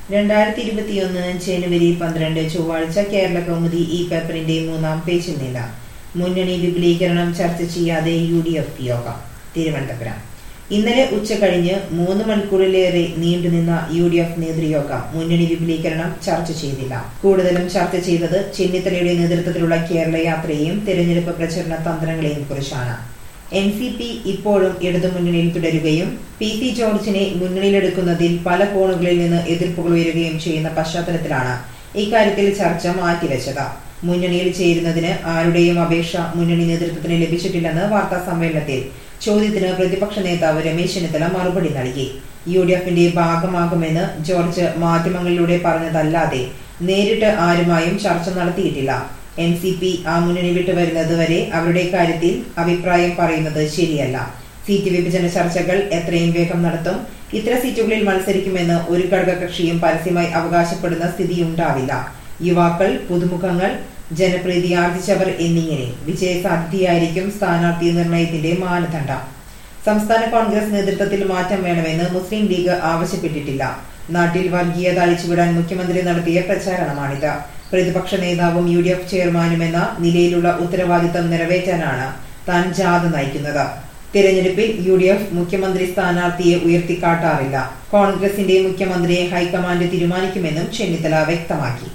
രണ്ടായിരത്തി ഇരുപത്തിയൊന്ന് ജനുവരി പന്ത്രണ്ട് ചൊവ്വാഴ്ച കേരള കൗമുദി ഈ പേപ്പറിന്റെ മൂന്നാം പേജിൽ നിന്ന് മുന്നണി വിപുലീകരണം ചർച്ച ചെയ്യാതെ യു ഡി എഫ് യോഗം തിരുവനന്തപുരം ഇന്നലെ ഉച്ച കഴിഞ്ഞ് മൂന്ന് മണിക്കൂറിലേറെ നീണ്ടുനിന്ന യു ഡി എഫ് നേതൃയോഗം മുന്നണി വിപുലീകരണം ചർച്ച ചെയ്തില്ല കൂടുതലും ചർച്ച ചെയ്തത് ചെന്നിത്തലയുടെ നേതൃത്വത്തിലുള്ള കേരള യാത്രയെയും തെരഞ്ഞെടുപ്പ് പ്രചരണ തന്ത്രങ്ങളെയും കുറിച്ചാണ് എൻ സി പി ഇപ്പോഴും ഇടതുമുന്നണിയിൽ തുടരുകയും പി സി ജോർജിനെ മുന്നണിയിലെടുക്കുന്നതിൽ പല കോണുകളിൽ നിന്ന് എതിർപ്പുകൾ ഉയരുകയും ചെയ്യുന്ന പശ്ചാത്തലത്തിലാണ് ഇക്കാര്യത്തിൽ ചർച്ച മാറ്റിവെച്ചത് മുന്നണിയിൽ ചേരുന്നതിന് ആരുടെയും അപേക്ഷ മുന്നണി നേതൃത്വത്തിന് ലഭിച്ചിട്ടില്ലെന്ന് വാർത്താ സമ്മേളനത്തിൽ ചോദ്യത്തിന് പ്രതിപക്ഷ നേതാവ് രമേശ് ചെന്നിത്തല മറുപടി നൽകി യു ഡി എഫിന്റെ ഭാഗമാകുമെന്ന് ജോർജ് മാധ്യമങ്ങളിലൂടെ പറഞ്ഞതല്ലാതെ നേരിട്ട് ആരുമായും ചർച്ച നടത്തിയിട്ടില്ല എൻ സി പി ആ മുന്നണി വിട്ടു വരുന്നത് വരെ അവരുടെ കാര്യത്തിൽ അഭിപ്രായം പറയുന്നത് ശരിയല്ല സീറ്റ് വിഭജന ചർച്ചകൾ എത്രയും വേഗം നടത്തും ഇത്ര സീറ്റുകളിൽ മത്സരിക്കുമെന്ന് ഒരു ഘടകകക്ഷിയും പരസ്യമായി അവകാശപ്പെടുന്ന സ്ഥിതിയുണ്ടാവില്ല യുവാക്കൾ പുതുമുഖങ്ങൾ ജനപ്രീതി ആർജിച്ചവർ എന്നിങ്ങനെ വിജയസാധ്യതയായിരിക്കും സ്ഥാനാർത്ഥി നിർണയത്തിന്റെ മാനദണ്ഡം സംസ്ഥാന കോൺഗ്രസ് നേതൃത്വത്തിൽ മാറ്റം വേണമെന്ന് മുസ്ലിം ലീഗ് ആവശ്യപ്പെട്ടിട്ടില്ല നാട്ടിൽ വർഗീയത അഴിച്ചുവിടാൻ മുഖ്യമന്ത്രി നടത്തിയ പ്രചാരണമാണിത് പ്രതിപക്ഷ നേതാവും യു ഡി എഫ് ചെയർമാനുമെന്ന നിലയിലുള്ള ഉത്തരവാദിത്തം നിറവേറ്റാനാണ് താൻ ജാഥ നയിക്കുന്നത് തിരഞ്ഞെടുപ്പിൽ യു ഡി എഫ് മുഖ്യമന്ത്രി സ്ഥാനാർത്ഥിയെ ഉയർത്തിക്കാട്ടാറില്ല കോൺഗ്രസിന്റെ മുഖ്യമന്ത്രിയെ ഹൈക്കമാൻഡ് തീരുമാനിക്കുമെന്നും ചെന്നിത്തല വ്യക്തമാക്കി